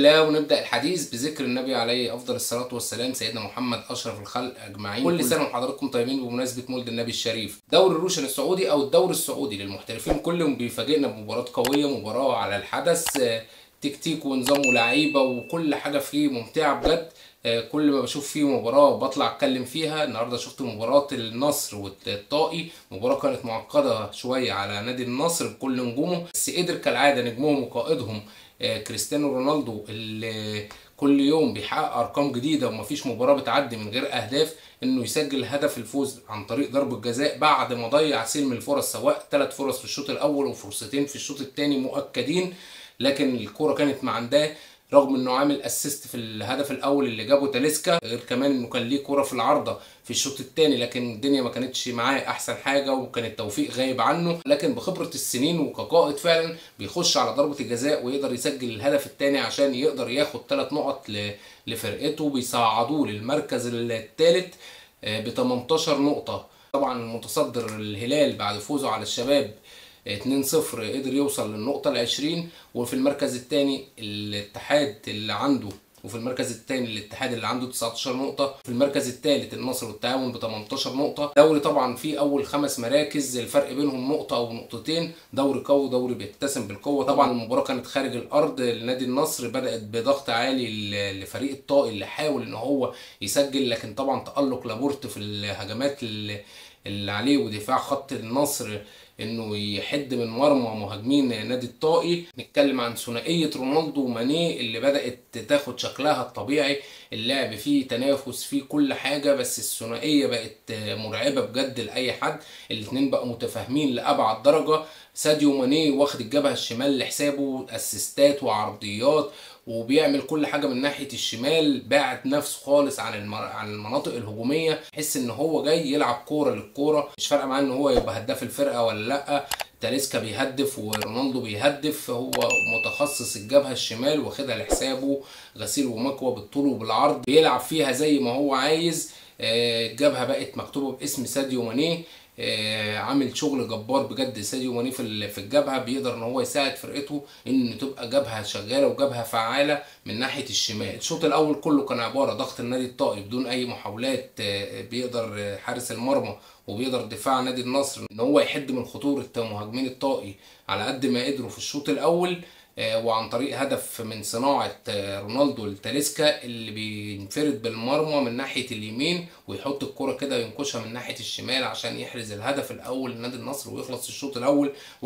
الله ونبدا الحديث بذكر النبي عليه افضل الصلاه والسلام سيدنا محمد اشرف الخلق اجمعين كل سنه وحضراتكم طيبين بمناسبه مولد النبي الشريف دوري الروشن السعودي او الدوري السعودي للمحترفين كلهم بيفاجئنا بمباراه قويه مباراه على الحدث آه، تكتيك ونظام ولاعيبه وكل حاجه فيه ممتعه بجد آه، كل ما بشوف فيه مباراة بطلع اتكلم فيها النهارده شفت مباراة النصر والطائي مباراة كانت معقدة شوية على نادي النصر بكل نجومه بس قدر كالعادة نجمهم وقائدهم آه، كريستيانو رونالدو اللي كل يوم بيحقق ارقام جديده ومفيش مباراه بتعدي من غير اهداف انه يسجل هدف الفوز عن طريق ضربه جزاء بعد ما ضيع سلم الفرص سواء ثلاث فرص في الشوط الاول وفرصتين في الشوط الثاني مؤكدين لكن الكوره كانت مع عندها رغم انه عامل اسيست في الهدف الاول اللي جابه تاليسكا غير كمان انه كان ليه كوره في العارضه في الشوط الثاني لكن الدنيا ما كانتش معاه احسن حاجه وكان التوفيق غايب عنه لكن بخبره السنين وكقائد فعلا بيخش على ضربه الجزاء ويقدر يسجل الهدف الثاني عشان يقدر ياخد ثلاث نقط ل- لفرقته بيصعدوه للمركز الثالث ب 18 نقطه طبعا المتصدر الهلال بعد فوزه على الشباب 2-0 قدر يوصل للنقطة العشرين وفي المركز الثاني الاتحاد اللي عنده وفي المركز الثاني الاتحاد اللي عنده 19 نقطة في المركز الثالث النصر والتعاون ب 18 نقطة دوري طبعا فيه أول خمس مراكز الفرق بينهم نقطة أو نقطتين دوري قوي دوري بيتسم بالقوة طبعا المباراة كانت خارج الأرض لنادي النصر بدأت بضغط عالي ل- لفريق الطائي اللي حاول إن هو يسجل لكن طبعا تألق لابورت في الهجمات اللي اللي عليه ودفاع خط النصر انه يحد من مرمى مهاجمين نادي الطائي نتكلم عن ثنائيه رونالدو وماني اللي بدات تاخد شكلها الطبيعي اللعب فيه تنافس فيه كل حاجه بس الثنائيه بقت مرعبه بجد لاي حد الاثنين بقوا متفاهمين لابعد درجه ساديو ماني واخد الجبهه الشمال لحسابه اسيستات وعرضيات وبيعمل كل حاجه من ناحيه الشمال باعت نفسه خالص عن المر... عن المناطق الهجوميه تحس ان هو جاي يلعب كوره للكوره مش فارقه معاه ان هو يبقى هداف الفرقه ولا لا تاليسكا بيهدف ورونالدو بيهدف هو متخصص الجبهه الشمال واخدها لحسابه غسيل ومكوى بالطول وبالعرض بيلعب فيها زي ما هو عايز آه، الجبهه بقت مكتوبه باسم ساديو ماني آه، عامل شغل جبار بجد ساديو ماني في ال- في الجبهه بيقدر ان هو يساعد فرقته ان تبقى جبهه شغاله وجبهه فعاله من ناحيه الشمال الشوط الاول كله كان عباره ضغط النادي الطائي بدون اي محاولات آه، بيقدر آه، حارس المرمى وبيقدر دفاع نادي النصر ان هو يحد من خطوره مهاجمين الطائي على قد ما قدروا في الشوط الاول آه، وعن طريق هدف من صناعة آه، رونالدو لتاليسكا اللي بينفرد بالمرمى من ناحية اليمين ويحط الكرة كده وينكشها من ناحية الشمال عشان يحرز الهدف الأول لنادي النصر ويخلص الشوط الأول 1-0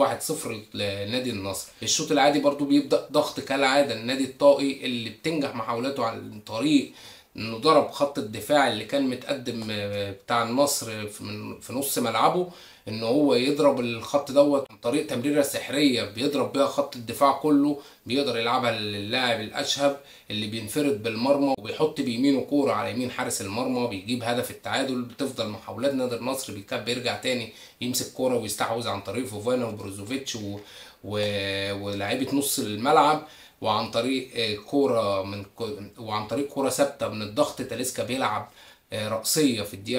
لنادي النصر الشوط العادي برضو بيبدأ ضغط كالعادة النادي الطائي اللي بتنجح محاولاته عن طريق انه ضرب خط الدفاع اللي كان متقدم آه، بتاع النصر في من- في نص ملعبه ان هو يضرب الخط دوت عن طريق تمريره سحريه بيضرب بيها خط الدفاع كله بيقدر يلعبها للاعب الاشهب اللي بينفرد بالمرمى وبيحط بيمينه كوره على يمين حارس المرمى بيجيب هدف التعادل بتفضل محاولات نادي النصر بيكاب بيرجع تاني يمسك كوره ويستحوذ عن طريق فوفانا وبروزوفيتش و... و... ولاعيبه نص الملعب وعن طريق آه، كوره من كو- وعن طريق كوره ثابته من الضغط تاليسكا بيلعب آه، رأسية في الدقيقة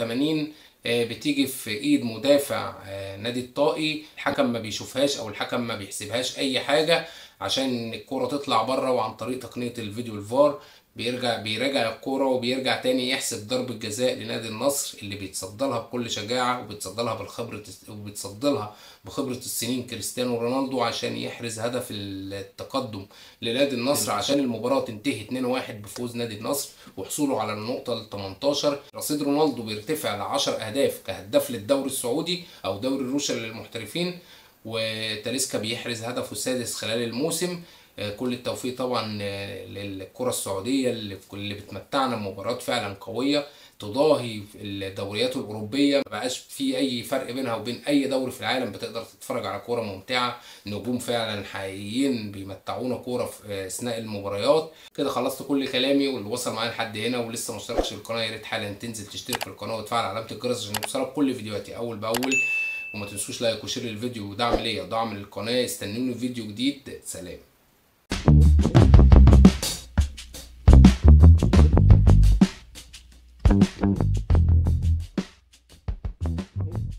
84 آه، بتيجي في ايد مدافع آه، نادي الطائي الحكم ما بيشوفهاش او الحكم ما بيحسبهاش اي حاجة عشان الكرة تطلع بره وعن طريق تقنية الفيديو الفار بيرجع بيراجع الكرة وبيرجع تاني يحسب ضربة جزاء لنادي النصر اللي بيتصدى لها بكل شجاعة وبيتصدى لها بالخبرة وبيتصدى لها بخبرة السنين كريستيانو رونالدو عشان يحرز هدف التقدم لنادي النصر عشان المباراة تنتهي 2-1 بفوز نادي النصر وحصوله على النقطة ال 18 رصيد رونالدو بيرتفع ل 10 أهداف كهداف للدوري السعودي أو دوري الروشن للمحترفين وتاليسكا بيحرز هدفه السادس خلال الموسم آه، كل التوفيق طبعا آه، للكرة السعودية اللي اللي بتمتعنا بمباريات فعلا قوية تضاهي الدوريات الأوروبية ما بقاش في أي فرق بينها وبين أي دوري في العالم بتقدر تتفرج على كورة ممتعة نجوم فعلا حقيقيين بيمتعونا كورة في أثناء المباريات كده خلصت كل كلامي واللي وصل معايا لحد هنا ولسه ما اشتركش في القناة يا ريت حالا تنزل تشترك في القناة وتفعل علامة الجرس عشان يوصلك كل فيديوهاتي أول بأول وما تنسوش لايك وشير الفيديو ودعم ليا ودعم للقناة استنوني في فيديو جديد سلام Thank you.